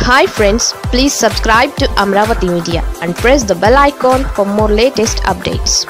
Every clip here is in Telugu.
hi friends please subscribe to Amaravati media and press the bell icon for more latest updates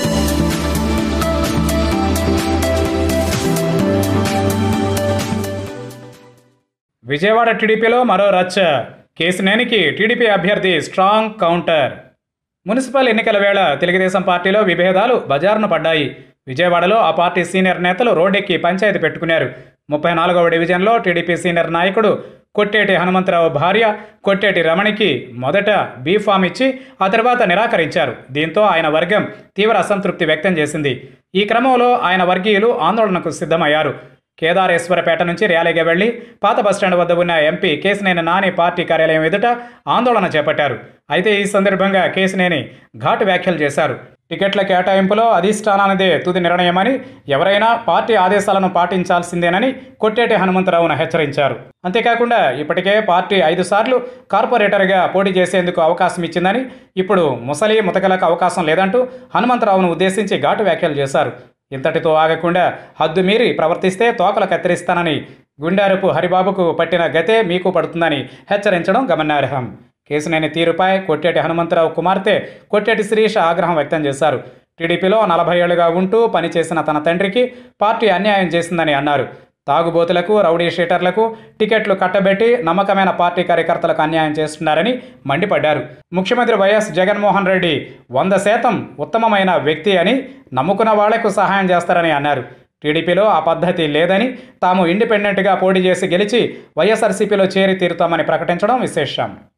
Vijayawada టీడీపీలో మరో రచ్చ కేసినేనికి టీడీపీ అభ్యర్థి స్ట్రాంగ్ కౌంటర్ మున్సిపల్ ఎన్నికల వేళ తెలుగుదేశం పార్టీలో విభేదాలు బజారును పడ్డాయి విజయవాడలో ఆ పార్టీ సీనియర్ నేతలు రోడ్డెక్కి పంచాయతీ పెట్టుకున్నారు ముప్పై నాలుగవ డివిజన్లో టీడీపీ సీనియర్ నాయకుడు కొట్టేటి హనుమంతరావు భార్య కొట్టేటి రమణికి మొదట బీ ఫామ్ ఇచ్చి ఆ తర్వాత నిరాకరించారు దీంతో ఆయన వర్గం తీవ్ర అసంతృప్తి వ్యక్తం చేసింది ఈ క్రమంలో ఆయన వర్గీయులు ఆందోళనకు సిద్ధమయ్యారు కేదారేశ్వరపేట నుంచి ర్యాలీగా వెళ్లి పాత బస్టాండ్ వద్ద ఉన్న ఎంపీ కేసినేని నాని పార్టీ కార్యాలయం ఎదుట ఆందోళన చేపట్టారు అయితే ఈ సందర్భంగా కేసినేని ఘాటు వ్యాఖ్యలు చేశారు టికెట్ల కేటాయింపులో అధిష్టానానిదే తుది నిర్ణయమని ఎవరైనా పార్టీ ఆదేశాలను పాటించాల్సిందేనని కొట్టేటి హనుమంతరావును హెచ్చరించారు అంతేకాకుండా ఇప్పటికే పార్టీ ఐదు సార్లు కార్పొరేటర్గా పోటీ చేసేందుకు అవకాశం ఇచ్చిందని ఇప్పుడు ముసలి ముతకలకు అవకాశం లేదంటూ హనుమంతరావును ఉద్దేశించి ఘాటు వ్యాఖ్యలు చేశారు ఇంతటితో ఆగకుండా హద్దు మీరి ప్రవర్తిస్తే తోకలు కత్తిరిస్తానని గుండారపు హరిబాబుకు పట్టిన గతే మీకు పడుతుందని హెచ్చరించడం గమనార్హం కేసునేని తీరుపై కొట్టేటి హనుమంతరావు కుమార్తె కొట్టేటి శిరీష ఆగ్రహం వ్యక్తం చేశారు టీడీపీలో నలభై ఏళ్లుగా ఉంటూ పనిచేసిన తన తండ్రికి పార్టీ అన్యాయం చేసిందని అన్నారు తాగుబోతులకు రౌడీ షీటర్లకు టికెట్లు కట్టబెట్టి నమ్మకమైన పార్టీ కార్యకర్తలకు అన్యాయం చేస్తున్నారని మండిపడ్డారు ముఖ్యమంత్రి వైఎస్ జగన్మోహన్ రెడ్డి వంద శాతం ఉత్తమమైన వ్యక్తి అని నమ్ముకున్న వాళ్లకు సహాయం చేస్తారని అన్నారు టీడీపీలో ఆ పద్ధతి లేదని తాము ఇండిపెండెంట్గా పోటీ చేసి గెలిచి వైఎస్ఆర్సీపీలో చేరి తీరుతామని ప్రకటించడం విశేషం